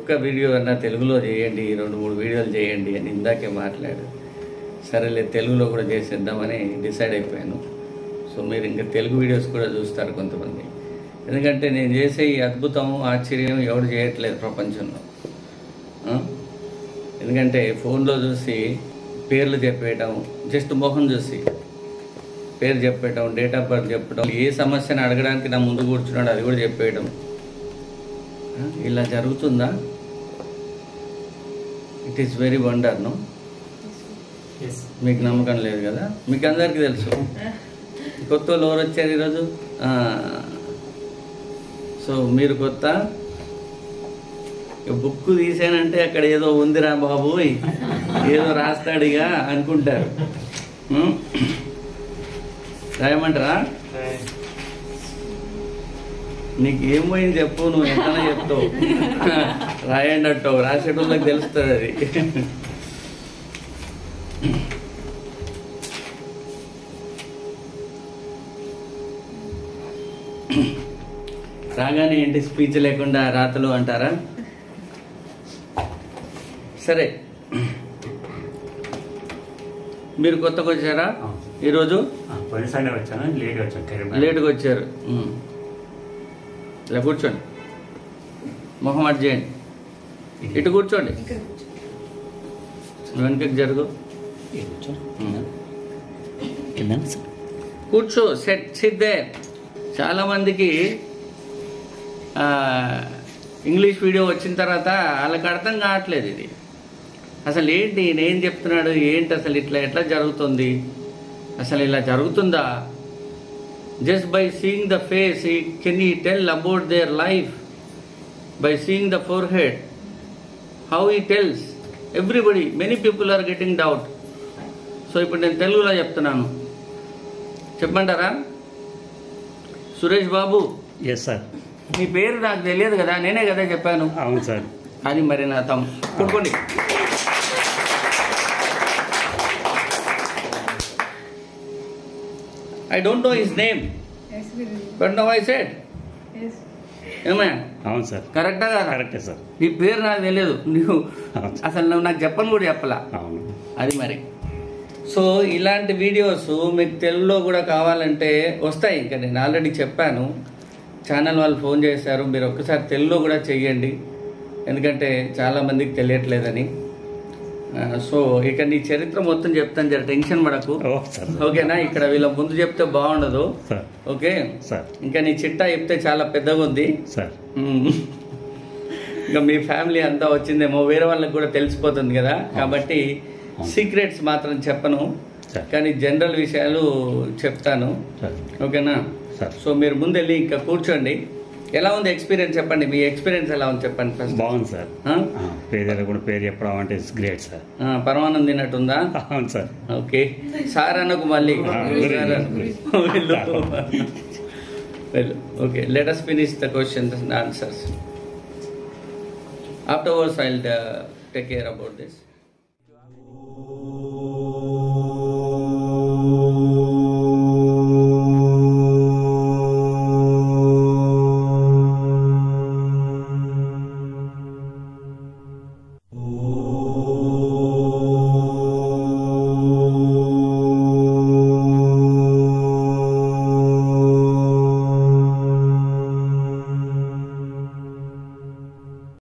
ఇంకొక వీడియో అన్నా తెలుగులో చేయండి రెండు మూడు వీడియోలు చేయండి అని ఇందాకే మాట్లాడు సరేలే తెలుగులో కూడా చేసేద్దామని డిసైడ్ అయిపోయాను సో మీరు ఇంకా తెలుగు వీడియోస్ కూడా చూస్తారు కొంతమంది ఎందుకంటే నేను చేసే ఈ అద్భుతం ఆశ్చర్యం ఎవరు చేయట్లేదు ప్రపంచంలో ఆ? ఎందుకంటే ఫోన్లో చూసి పేర్లు చెప్పేయటం జస్ట్ మొహం చూసి పేరు చెప్పేయటం డేట్ ఆఫ్ బర్త్ చెప్పడం ఏ సమస్యను అడగడానికి నా ముందు కూర్చున్నాడు అది కూడా చెప్పేయడం ఆ? ఇలా జరుగుతుందా it is very wonder no yes మీకు నమ్మకం లేదు కదా మీకు అందరికీ తెలుసు కొత్త వాళ్ళు ఎవరు వచ్చారు ఈరోజు ఆ, సో మీరు కొత్త ఇక బుక్ తీసానంటే అక్కడ ఏదో ఉందిరా బాబు ఏదో రాస్తాడిగా అనుకుంటారు ఉం? రాయమంటారా నీకు ఏం పోయింది చెప్పు నువ్వు ఎంతనే చెప్తావు రాయండి అంటావు రాసేటోళ్ళకి తెలుస్తుంది అది రాగానే ఏంటి స్పీచ్ లేకుండా రాతలు అంటారా సరే మీరు కొత్తగా వచ్చారా ఈరోజు పోయిన సండే వచ్చాను లేట్ వచ్చాను కరీంనగర్ లేటుగా వచ్చారు ఉమ్. ఇలా కూర్చోండి మొహం అటు చేయండి ఇటు కూర్చోండి వెనకకి జరుగు ఉమ్. కూర్చో సెట్ సిద్ధే చాలా మందికి ఆ, ఇంగ్లీష్ వీడియో వచ్చిన తర్వాత వాళ్ళకి అర్థం కావట్లేదు ఇది అసలు ఏంటి నేను చెప్తున్నాడు ఏంటి అసలు ఇట్లా ఎట్లా జరుగుతుంది అసలు ఇలా జరుగుతుందా just by seeing the face can he tell about their life by seeing the forehead how he tells everybody many people are getting doubt so ఇప్పుడు నేను తెలుగులో చెప్తున్నాను చెప్పమంటారా సురేష్ బాబు ఎస్ సార్ మీ పేరు నాకు తెలియదు కదా నేనే కదా చెప్పాను అవును సార్ అది మరి నా తమ్ కొట్టుకోండి I don't know his name Yes, we will. But no I said Yes. ఏమే అవును సార్ కరెక్టా కదా కరెక్టే సార్ నీ పేరు నాకు తెలియదు నువ్వు అవును సార్. అసలు నువ్వు నాకు చెప్పను కూడా చెప్పలా అవును అది మరి సో ఇలాంటి వీడియోస్ మీకు తెలుగులో కూడా కావాలంటే వస్తాయి ఇంకా నేను ఆల్రెడీ చెప్పాను ఛానల్ వాళ్ళు ఫోన్ చేశారు మీరు ఒక్కసారి తెలుగులో కూడా చెయ్యండి ఎందుకంటే చాలా మందికి తెలియట్లేదని ఆ, సో ఇక నీ చరిత్ర మొత్తం చెప్తాను జర టెన్షన్ పడకు ఓ సార్ ఓకేనా ఇక్కడ వీళ్ళ ముందు చెప్తే బాగుండదు సార్ ఓకే సార్ ఇంకా నీ చిట్టా చెప్తే చాలా పెద్దగా ఉంది సార్ మ్మ్. ఇంకా మీ ఫ్యామిలీ అంతా వచ్చిందేమో వేరే వాళ్ళకి కూడా తెలిసిపోతుంది కదా కాబట్టి సీక్రెట్స్ మాత్రం చెప్పను సార్ కానీ జనరల్ విషయాలు చెప్తాను సార్ ఓకేనా సార్ సో మీరు ముందు వెళ్ళి ఇంకా కూర్చోండి ఎలా ఉంది ఎక్స్పీరియన్స్ చెప్పండి మీ ఎక్స్పీరియన్స్ ఎలా ఉంది చెప్పండి ఫస్ట్ బాగుంది సార్ ఆ? ఆ, పేదలు కూడా పేరు చెప్పడం అంటే ఇట్స్ గ్రేట్ సార్ ఆ, పరమాన్నం తిన్నట్టుందా అవును సార్ ఓకే సార్ అన్నకు మళ్ళీ ఆ, గురి, సార్ అన్న- గురి. వెళ్ళు. వెళ్ళు okay let us finish the questions and answers afterwards i'll uh, take care about this